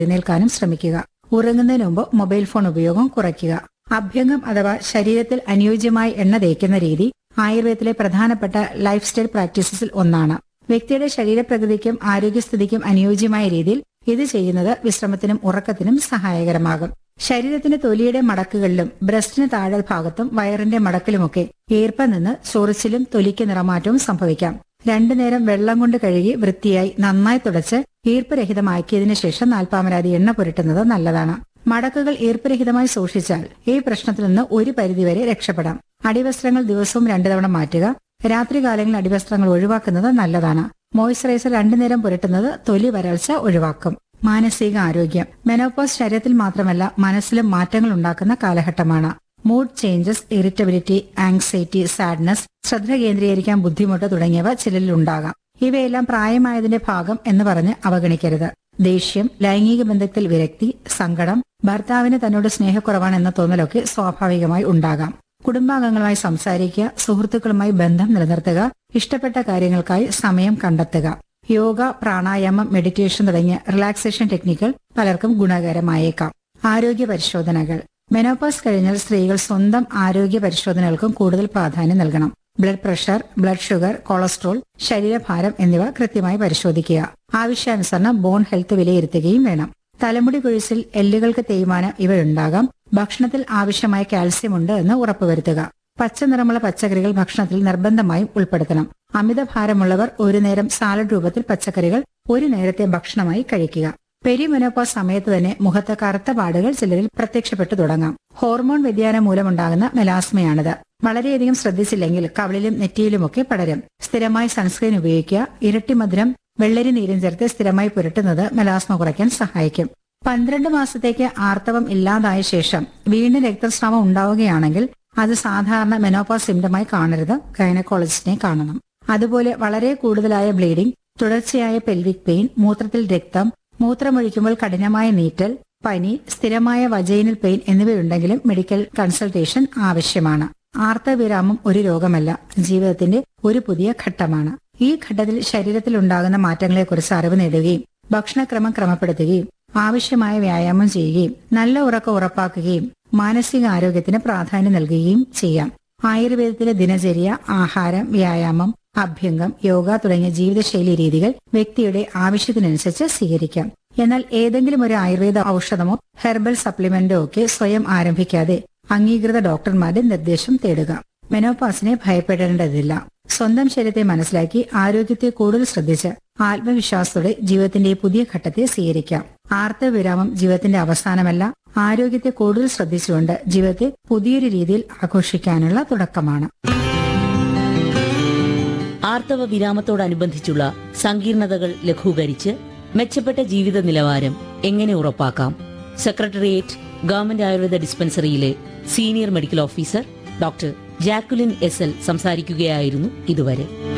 എഴുന്നേൽക്കാനും ശ്രമിക്കുക ഉറങ്ങുന്നതിന് മുമ്പ് മൊബൈൽ ഫോൺ ഉപയോഗം കുറയ്ക്കുക അഭ്യംഗം അഥവാ ശരീരത്തിൽ അനുയോജ്യമായി എണ്ണ തേക്കുന്ന രീതി ആയുർവേദത്തിലെ പ്രധാനപ്പെട്ട ലൈഫ് സ്റ്റൈൽ പ്രാക്ടീസസിൽ ഒന്നാണ് വ്യക്തിയുടെ ശരീരപ്രകൃതിക്കും ആരോഗ്യസ്ഥിതിക്കും അനുയോജ്യമായ രീതിയിൽ ഇത് ചെയ്യുന്നത് വിശ്രമത്തിനും ഉറക്കത്തിനും സഹായകരമാകും ശരീരത്തിന്റെ തൊലിയുടെ മടക്കുകളിലും ബ്രസ്റ്റിന് താഴെ ഭാഗത്തും വയറിന്റെ മടക്കിലുമൊക്കെ ഈർപ്പം നിന്ന് ചൊറിച്ചിലും തൊലിക്ക് നിറമാറ്റവും സംഭവിക്കാം രണ്ടു നേരം വെള്ളം കൊണ്ട് കഴുകി വൃത്തിയായി നന്നായി തുടച്ച് ഈർപ്പരഹിതമാക്കിയതിനു ശേഷം നാൽപ്പാമരാതി എണ്ണ പുരട്ടുന്നത് നല്ലതാണ് മടക്കുകൾ ഈർപ്പരഹിതമായി സൂക്ഷിച്ചാൽ ഈ പ്രശ്നത്തിൽ നിന്ന് ഒരു പരിധിവരെ രക്ഷപ്പെടാം അടിവസ്ത്രങ്ങൾ ദിവസവും രണ്ടു തവണ മാറ്റുക രാത്രികാലങ്ങളിൽ അടിവസ്ത്രങ്ങൾ ഒഴിവാക്കുന്നത് നല്ലതാണ് മോയ്സ്ചറൈസർ രണ്ടു നേരം പുരട്ടുന്നത് തൊലി വരൾച്ച ഒഴിവാക്കും മാനസിക ആരോഗ്യം മെനോപോസ് ശരീരത്തിൽ മാത്രമല്ല മനസ്സിലും മാറ്റങ്ങൾ ഉണ്ടാക്കുന്ന കാലഘട്ടമാണ് mood changes irritability anxiety sadness ശ്രദ്ധ കേന്ദ്രീകരിക്കാൻ ബുദ്ധിമുട്ട് തുടങ്ങിയവ ചിലരിൽ ഉണ്ടാകാം ഇവയെല്ലാം പ്രായമായതിന്റെ ഭാഗം എന്ന് പറഞ്ഞ് അവഗണിക്കരുത് ദേഷ്യം ലൈംഗിക ബന്ധത്തിൽ വിരക്തി സങ്കടം ഭർത്താവിന് തന്നോട് സ്നേഹക്കുറവാണ് എന്ന തോന്നലൊക്കെ സ്വാഭാവികമായി ഉണ്ടാകാം കുടുംബാംഗങ്ങളുമായി സംസാരിക്കുക സുഹൃത്തുക്കളുമായി ബന്ധം നിലനിർത്തുക ഇഷ്ടപ്പെട്ട കാര്യങ്ങൾക്കായി സമയം കണ്ടെത്തുക യോഗ പ്രാണായാമം മെഡിറ്റേഷൻ തുടങ്ങിയ റിലാക്സേഷൻ ടെക്നിക്കുകൾ പലർക്കും ഗുണകരമായേക്കാം ആരോഗ്യ പരിശോധനകൾ മെനോപാസ് കഴിഞ്ഞാൽ സ്ത്രീകൾ സ്വന്തം ആരോഗ്യ പരിശോധനകൾക്കും കൂടുതൽ പ്രാധാന്യം നൽകണം blood pressure blood sugar cholesterol ശരീരഭാരം എന്നിവ കൃത്യമായി പരിശോധിക്കുക ആവശ്യാനുസരണം ബോൺ ഹെൽത്ത് വിലയിരുത്തുകയും വേണം തലമുടി കൊഴിച്ചിൽ എല്ലുകൾക്ക് തേയ്മാനം ഇവയുണ്ടാകാം ഭക്ഷണത്തിൽ ആവശ്യമായ കാൽസ്യം ഉണ്ട് എന്ന് ഉറപ്പുവരുത്തുക പച്ച നിറമുള്ള പച്ചക്കറികൾ ഭക്ഷണത്തിൽ നിർബന്ധമായും ഉൾപ്പെടുത്തണം അമിതഭാരമുള്ളവർ ഒരു നേരം സാലഡ് രൂപത്തിൽ പച്ചക്കറികൾ ഒരു നേരത്തെ ഭക്ഷണമായി കഴിക്കുക പെരിമൊനോപോസ് സമയത്ത് തന്നെ മുഖത്ത് കറുത്ത പാടുകൾ ചിലരിൽ പ്രത്യക്ഷപ്പെട്ടു തുടങ്ങാം ഹോർമോൺ വ്യതിയാനം മൂലമുണ്ടാകുന്ന മെലാസ്മയാണിത് വളരെയധികം ശ്രദ്ധിച്ചില്ലെങ്കിൽ കവിളിലും നെറ്റിയിലുമൊക്കെ പടരും സ്ഥിരമായി സൺസ്ക്രീൻ ഉപയോഗിക്കുക ഇരട്ടി മധുരം വെള്ളരി നീരും ചേർത്ത് സ്ഥിരമായി പുരട്ടുന്നത് മെലാസ്മ കുറയ്ക്കാൻ സഹായിക്കും പന്ത്രണ്ട് മാസത്തേക്ക് ആർത്തവം ഇല്ലാതായ ശേഷം വീണ്ടും രക്തസ്രാവം ഉണ്ടാവുകയാണെങ്കിൽ അത് സാധാരണ മെനോപോസ് സിംറ്റമായി കാണരുത് ഗൈനക്കോളജിസ്റ്റിനെ കാണണം അതുപോലെ വളരെ കൂടുതലായ ബ്ലീഡിംഗ് തുടർച്ചയായ പെൽവിക് പെയിൻ മൂത്രത്തിൽ രക്തം മൂത്രമൊഴിക്കുമ്പോൾ കഠിനമായ നീറ്റൽ പനി സ്ഥിരമായ വജൈനൽ പെയിൻ എന്നിവയുണ്ടെങ്കിലും മെഡിക്കൽ കൺസൾട്ടേഷൻ ആവശ്യമാണ് ആർത്തവിരാമം ഒരു രോഗമല്ല ജീവിതത്തിന്റെ ഒരു പുതിയ ഘട്ടമാണ് ഈ ഘട്ടത്തിൽ ശരീരത്തിൽ ഉണ്ടാകുന്ന മാറ്റങ്ങളെക്കുറിച്ച് അറിവ് നേടുകയും ഭക്ഷണക്രമം ക്രമപ്പെടുത്തുകയും ആവശ്യമായ വ്യായാമം ചെയ്യുകയും നല്ല ഉറക്കം ഉറപ്പാക്കുകയും മാനസിക ആരോഗ്യത്തിന് പ്രാധാന്യം നൽകുകയും ചെയ്യാം ആയുർവേദത്തിലെ ദിനചര്യ ആഹാരം വ്യായാമം അഭ്യംഗം യോഗ തുടങ്ങിയ ജീവിതശൈലി രീതികൾ വ്യക്തിയുടെ ആവശ്യത്തിനനുസരിച്ച് സ്വീകരിക്കാം എന്നാൽ ഏതെങ്കിലും ഒരു ആയുർവേദ ഔഷധമോ ഹെർബൽ സപ്ലിമെന്റോ ഒക്കെ സ്വയം ആരംഭിക്കാതെ അംഗീകൃത ഡോക്ടർമാരുടെ നിർദ്ദേശം തേടുക മെനോപാസിനെ ഭയപ്പെടേണ്ടതില്ല സ്വന്തം ശരീരത്തെ മനസ്സിലാക്കി ആരോഗ്യത്തെ കൂടുതൽ ശ്രദ്ധിച്ച് ആത്മവിശ്വാസത്തോടെ ജീവിതത്തിന്റെ ഈ പുതിയ ഘട്ടത്തെ സ്വീകരിക്കാം ആർത്തവിരാമം ജീവിതത്തിന്റെ അവസാനമല്ല ആരോഗ്യത്തെ കൂടുതൽ ശ്രദ്ധിച്ചുകൊണ്ട് ജീവിതത്തെ പുതിയൊരു രീതിയിൽ ആഘോഷിക്കാനുള്ള തുടക്കമാണ് ആർത്തവ വിരാമത്തോടനുബന്ധിച്ചുള്ള സങ്കീർണതകൾ ലഘൂകരിച്ച് മെച്ചപ്പെട്ട ജീവിത നിലവാരം എങ്ങനെ ഉറപ്പാക്കാം സെക്രട്ടേറിയറ്റ് ഗവൺമെന്റ് ആയുർവേദ ഡിസ്പെൻസറിയിലെ senior medical officer doctor Jacqueline S L സംസാരിക്കുകയായിരുന്നു ഇതുവരെ